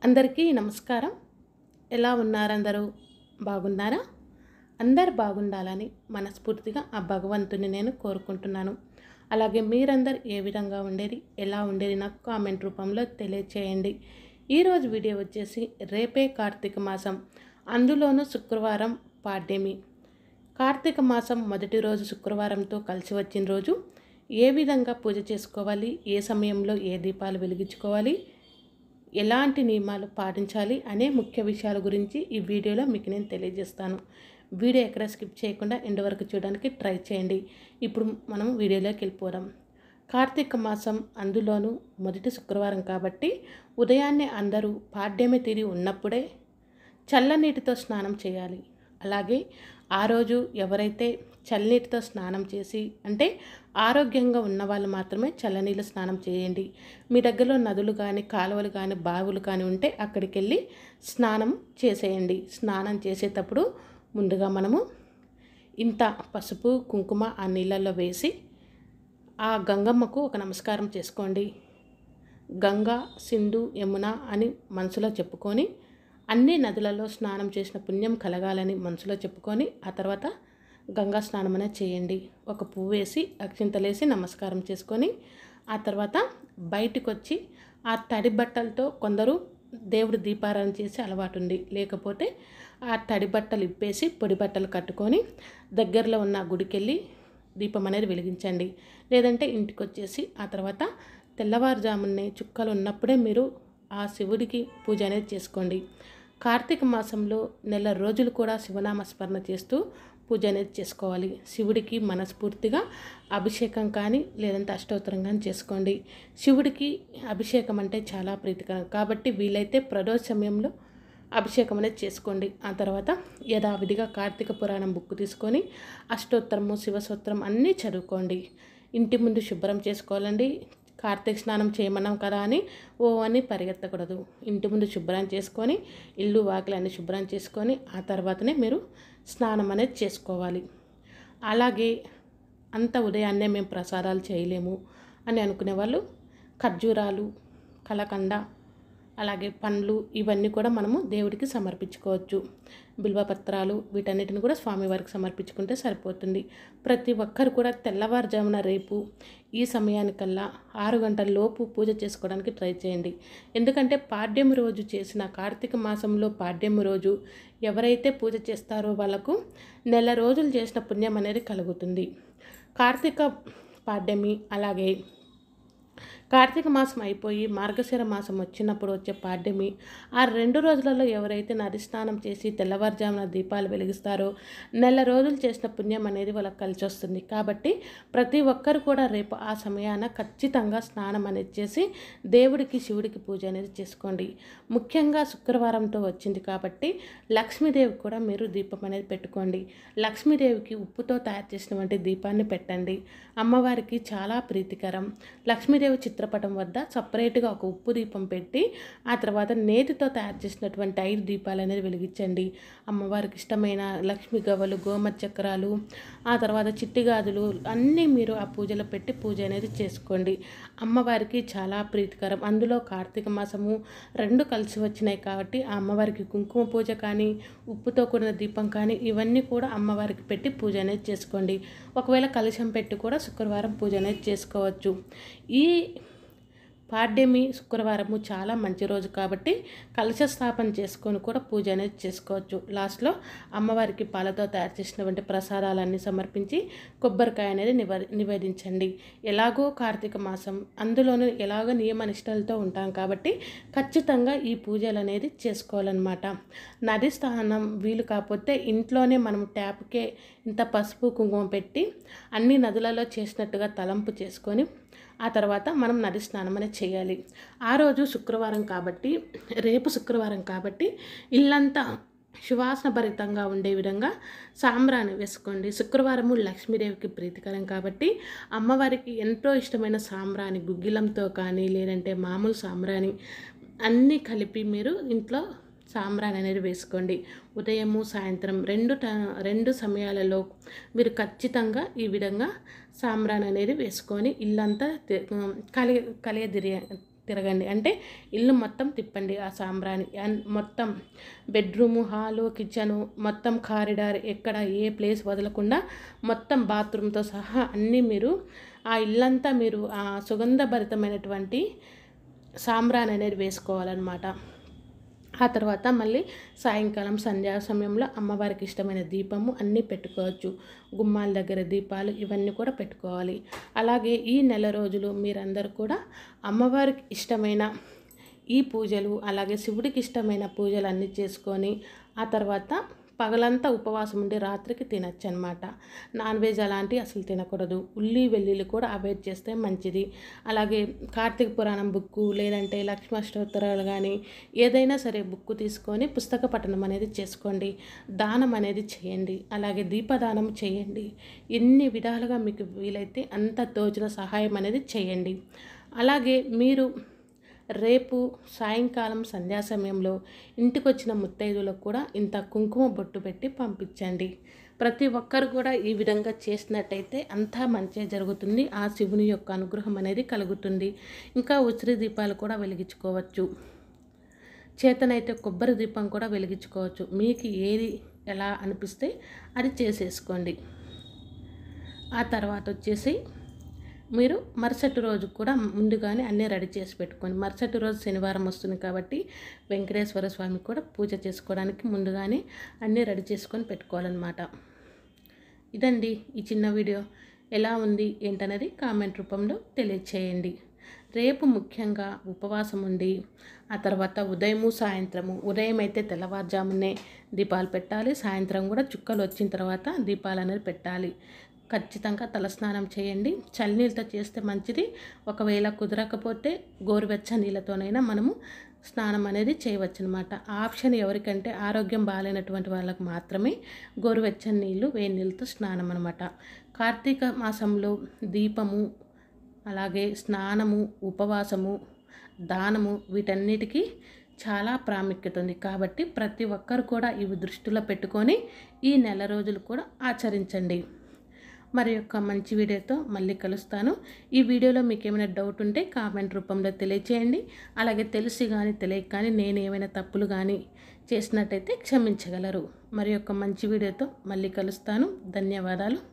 అందరికీ నమస్కారం ఎలా ఉన్నారు అందరూ బాగున్నారా అందరు బాగుండాలని మనస్ఫూర్తిగా ఆ భగవంతుని నేను కోరుకుంటున్నాను అలాగే మీరందరు ఏ విధంగా ఉండేది ఎలా ఉండేది నాకు కామెంట్ రూపంలో తెలియచేయండి ఈరోజు వీడియో వచ్చేసి రేపే కార్తీక మాసం అందులోనూ శుక్రవారం పాడ్యమి కార్తీక మాసం మొదటి రోజు శుక్రవారంతో కలిసి వచ్చిన రోజు ఏ విధంగా పూజ చేసుకోవాలి ఏ సమయంలో ఏ దీపాలు వెలిగించుకోవాలి ఎలాంటి నియమాలు పాటించాలి అనే ముఖ్య విషయాల గురించి ఈ వీడియోలో మీకు నేను తెలియజేస్తాను వీడియో ఎక్కడ స్కిప్ చేయకుండా ఎండ్ వరకు చూడడానికి ట్రై చేయండి ఇప్పుడు మనం వీడియోలోకి వెళ్ళిపోదాం కార్తీక మాసం అందులోనూ మొదటి శుక్రవారం కాబట్టి ఉదయాన్నే అందరూ పాడ్యమి తీరి ఉన్నప్పుడే చల్లనీటితో స్నానం చేయాలి అలాగే ఆ రోజు ఎవరైతే చల్లనీటితో స్నానం చేసి అంటే ఆరోగ్యంగా ఉన్న వాళ్ళు మాత్రమే చల్లనీళ్ళు స్నానం చేయండి మీ దగ్గరలో నదులు కానీ కాలువలు కానీ బావులు కానీ ఉంటే అక్కడికి వెళ్ళి స్నానం చేసేయండి స్నానం చేసేటప్పుడు ముందుగా మనము ఇంత పసుపు కుంకుమ ఆ నీళ్ళల్లో వేసి ఆ గంగమ్మకు ఒక నమస్కారం చేసుకోండి గంగా సింధు యమున అని మనసులో చెప్పుకొని అన్ని నదులలో స్నానం చేసిన పుణ్యం కలగాలని మనసులో చెప్పుకొని ఆ తర్వాత గంగా స్నానం అనేది చేయండి ఒక పువ్వు వేసి అక్షింతలేసి నమస్కారం చేసుకొని ఆ తర్వాత బయటికి వచ్చి ఆ తడి బట్టలతో కొందరు దేవుడి దీపారాధన చేసి అలవాటు ఉంది లేకపోతే ఆ తడి బట్టలు ఇప్పేసి పొడి బట్టలు కట్టుకొని దగ్గరలో ఉన్న గుడికి వెళ్ళి దీపం అనేది వెలిగించండి లేదంటే ఇంటికి వచ్చేసి ఆ తర్వాత తెల్లవారుజామునే చుక్కలు ఉన్నప్పుడే మీరు ఆ శివుడికి పూజ అనేది చేసుకోండి కార్తీక మాసంలో నెల రోజులు కూడా శివనామ స్మరణ చేస్తూ పూజ అనేది చేసుకోవాలి శివుడికి మనస్ఫూర్తిగా అభిషేకం కానీ లేదంటే అష్టోత్తరం కానీ చేసుకోండి శివుడికి అభిషేకం అంటే చాలా ప్రీతికరం కాబట్టి వీలైతే ప్రదోష సమయంలో అభిషేకం అనేది చేసుకోండి ఆ తర్వాత యథావిధిగా కార్తీక పురాణం బుక్ తీసుకొని అష్టోత్తరము శివసూత్రం అన్నీ చదువుకోండి ఇంటి ముందు శుభ్రం చేసుకోవాలండి కార్తీక స్నానం చేయమన్నాం కదా అని ఓ అని పరిగెత్తకూడదు ఇంటి ముందు శుభ్రం చేసుకొని ఇల్లు వాకిలి అన్ని శుభ్రం చేసుకొని ఆ తర్వాతనే మీరు స్నానం అనేది చేసుకోవాలి అలాగే అంత ఉదయాన్నే మేము ప్రసాదాలు చేయలేము అని అనుకునే వాళ్ళు ఖర్జూరాలు కలకండ అలాగే పండ్లు ఇవన్నీ కూడా మనము దేవుడికి సమర్పించుకోవచ్చు బిల్వపత్రాలు వీటన్నిటిని కూడా స్వామివారికి సమర్పించుకుంటే సరిపోతుంది ప్రతి ఒక్కరు కూడా తెల్లవారుజామున రేపు ఈ సమయానికల్లా ఆరు గంటల లోపు పూజ చేసుకోవడానికి ట్రై చేయండి ఎందుకంటే పాడ్యమి రోజు చేసిన కార్తీక మాసంలో పాడ్యమి రోజు ఎవరైతే పూజ చేస్తారో వాళ్ళకు నెల రోజులు చేసిన పుణ్యం అనేది కలుగుతుంది కార్తీక పాడ్యమి అలాగే కార్తీక మాసం అయిపోయి మార్గశిర మాసం వచ్చినప్పుడు వచ్చే పాడ్యమి ఆ రెండు రోజులలో ఎవరైతే నది స్నానం చేసి తెల్లవారుజామున దీపాలు వెలిగిస్తారో నెల రోజులు చేసిన పుణ్యం అనేది వాళ్ళకి కలిసి వస్తుంది కాబట్టి ప్రతి ఒక్కరు కూడా రేపు ఆ సమయాన ఖచ్చితంగా స్నానం అనేది చేసి దేవుడికి శివుడికి పూజ అనేది చేసుకోండి ముఖ్యంగా శుక్రవారంతో వచ్చింది కాబట్టి లక్ష్మీదేవికి కూడా మీరు దీపం అనేది పెట్టుకోండి లక్ష్మీదేవికి ఉప్పుతో తయారు చేసినటువంటి దీపాన్ని పెట్టండి అమ్మవారికి చాలా ప్రీతికరం లక్ష్మీదేవి చిత్రపటం వద్ద సపరేట్గా ఒక ఉప్పు దీపం పెట్టి ఆ తర్వాత నేతితో తయారు చేసినటువంటి ఐదు దీపాలు అనేది వెలిగించండి అమ్మవారికి ఇష్టమైన లక్ష్మీ గవ్వలు గోమతి చక్రాలు ఆ తర్వాత చిట్టి గాజులు అన్నీ మీరు ఆ పూజలో పెట్టి పూజ అనేది చేసుకోండి అమ్మవారికి చాలా ప్రీతికరం అందులో కార్తీక మాసము రెండు కలిసి వచ్చినాయి కాబట్టి ఆ అమ్మవారికి కుంకుమ పూజ కానీ ఉప్పుతో కూడిన దీపం కానీ ఇవన్నీ కూడా అమ్మవారికి పెట్టి పూజ అనేది చేసుకోండి ఒకవేళ కలశం పెట్టి కూడా శుక్రవారం పూజ అనేది చేసుకోవచ్చు ఈ పాడ్యమి శుక్రవారము చాలా మంచి రోజు కాబట్టి కలశ స్థాపన చేసుకొని కూడా పూజ అనేది చేసుకోవచ్చు లాస్ట్లో అమ్మవారికి పాలతో తయారు చేసినటువంటి ప్రసాదాలన్నీ సమర్పించి కొబ్బరికాయ అనేది నివ నివేదించండి ఎలాగో కార్తీక మాసం అందులోనూ ఎలాగో నియమ నిష్టలతో ఉంటాం కాబట్టి ఖచ్చితంగా ఈ పూజలు అనేది చేసుకోవాలన్నమాట నది స్నానం వీలు కాకపోతే ఇంట్లోనే మనం ట్యాప్కే ఇంత పసుపు కుంకుమ పెట్టి అన్ని నదులలో చేసినట్టుగా తలంపు చేసుకొని ఆ తర్వాత మనం నది స్నానం అనేది చేయాలి ఆ రోజు శుక్రవారం కాబట్టి రేపు శుక్రవారం కాబట్టి ఇల్లంతా సువాసన భరితంగా ఉండే విధంగా సాంబ్రాన్ని వేసుకోండి శుక్రవారము లక్ష్మీదేవికి ప్రీతికరం కాబట్టి అమ్మవారికి ఎంతో ఇష్టమైన సాంబ్రాణి గుగ్గిలంతో కానీ లేదంటే మామూలు సాంబ్రాణి అన్నీ కలిపి మీరు ఇంట్లో సాంబ్రాణి అనేది వేసుకోండి ఉదయము సాయంత్రం రెండు ట రెండు సమయాలలో మీరు ఖచ్చితంగా ఈ విధంగా సాంబ్రాణి అనేది వేసుకొని ఇల్లంతా తి- కలియ కలియదిరి తిరగండి అంటే ఇల్లు మొత్తం తిప్పండి ఆ సాంబ్రాణి అన్- మొత్తం బెడ్రూము హాలు కిచెను మొత్తం కారిడార్ ఎక్కడ ఏ ప్లేస్ వదలకుండా మొత్తం బాత్రూమ్తో సహా అన్నీ మీరు ఆ ఇల్లంతా మీరు ఆ సుగంధభరితమైనటువంటి సాంబ్రాణి అనేది వేసుకోవాలన్నమాట ఆ తర్వాత మళ్ళీ సాయంకాలం సంధ్యా సమయంలో అమ్మవారికి ఇష్టమైన దీపము అన్నీ పెట్టుకోవచ్చు గుమ్మాల దగ్గర దీపాలు ఇవన్నీ కూడా పెట్టుకోవాలి అలాగే ఈ నెల రోజులు మీరందరూ కూడా అమ్మవారికి ఇష్టమైన ఈ పూజలు అలాగే శివుడికి ఇష్టమైన పూజలు అన్నీ చేసుకొని ఆ తర్వాత పగలంతా ఉపవాసం ఉండి రాత్రికి తినచ్చు అనమాట నాన్ వెజ్ అలాంటివి అసలు తినకూడదు ఉల్లి వెల్లుల్లి కూడా అవాయిడ్ చేస్తే మంచిది అలాగే కార్తీక పురాణం బుక్కు లేదంటే లక్ష్మీ అష్టోత్తరాలు కానీ ఏదైనా సరే బుక్కు తీసుకొని పుస్తక పఠనం అనేది చేసుకోండి దానం అనేది చేయండి అలాగే దీపదానం చేయండి ఎన్ని విధాలుగా మీకు వీలైతే అంత తోచిన సహాయం అనేది చేయండి అలాగే మీరు రేపు సాయంకాలం సంధ్యా సమయంలో ఇంటికి వచ్చిన ముత్తైదులకు కూడా ఇంత కుంకుమ బొట్టు పెట్టి పంపించండి ప్రతి ఒక్కరు కూడా ఈ విధంగా చేసినట్టయితే అంతా మంచిగా జరుగుతుంది ఆ శివుని యొక్క అనుగ్రహం అనేది కలుగుతుంది ఇంకా ఉసిరి దీపాలు కూడా వెలిగించుకోవచ్చు చేతనైతే కొబ్బరి దీపం కూడా వెలిగించుకోవచ్చు మీకు ఏది ఎలా అనిపిస్తే అది చేసేసుకోండి ఆ తర్వాత వచ్చేసి మీరు మరుసటి రోజు కూడా ముందుగానే అన్నీ రెడీ చేసి పెట్టుకోండి మరుసటి రోజు శనివారం వస్తుంది కాబట్టి వెంకటేశ్వర స్వామి కూడా పూజ చేసుకోవడానికి ముందుగానే అన్నీ రెడీ చేసుకొని పెట్టుకోవాలన్నమాట ఇదండి ఈ చిన్న వీడియో ఎలా ఉంది ఏంటనేది కామెంట్ రూపంలో తెలియచేయండి రేపు ముఖ్యంగా ఉపవాసం ఉండి ఆ తర్వాత ఉదయము సాయంత్రము ఉదయం అయితే తెల్లవారుజామునే దీపాలు పెట్టాలి సాయంత్రం కూడా చుక్కలు వచ్చిన తర్వాత దీపాలు అనేది పెట్టాలి ఖచ్చితంగా తలస్నానం చేయండి చల్లనీళ్ళతో చేస్తే మంచిది ఒకవేళ కుదరకపోతే గోరువెచ్చ నీళ్ళతోనైనా మనము స్నానం అనేది చేయవచ్చు అనమాట ఆప్షన్ ఎవరికంటే ఆరోగ్యం బాగాలేనటువంటి వాళ్ళకు మాత్రమే గోరువెచ్చని నీళ్ళు వేడి నీళ్ళతో స్నానం అనమాట కార్తీక మాసంలో దీపము అలాగే స్నానము ఉపవాసము దానము వీటన్నిటికీ చాలా ప్రాముఖ్యత ఉంది కాబట్టి ప్రతి ఒక్కరు కూడా ఇవి దృష్టిలో పెట్టుకొని ఈ నెల రోజులు కూడా ఆచరించండి మరి యొక్క మంచి వీడియోతో మళ్ళీ కలుస్తాను ఈ వీడియోలో మీకు ఏమైనా డౌట్ ఉంటే కామెంట్ రూపంలో తెలియచేయండి అలాగే తెలిసి కానీ తెలియక కానీ నేను ఏమైనా తప్పులు కానీ చేసినట్టయితే క్షమించగలరు మరి యొక్క మంచి వీడియోతో మళ్ళీ కలుస్తాను ధన్యవాదాలు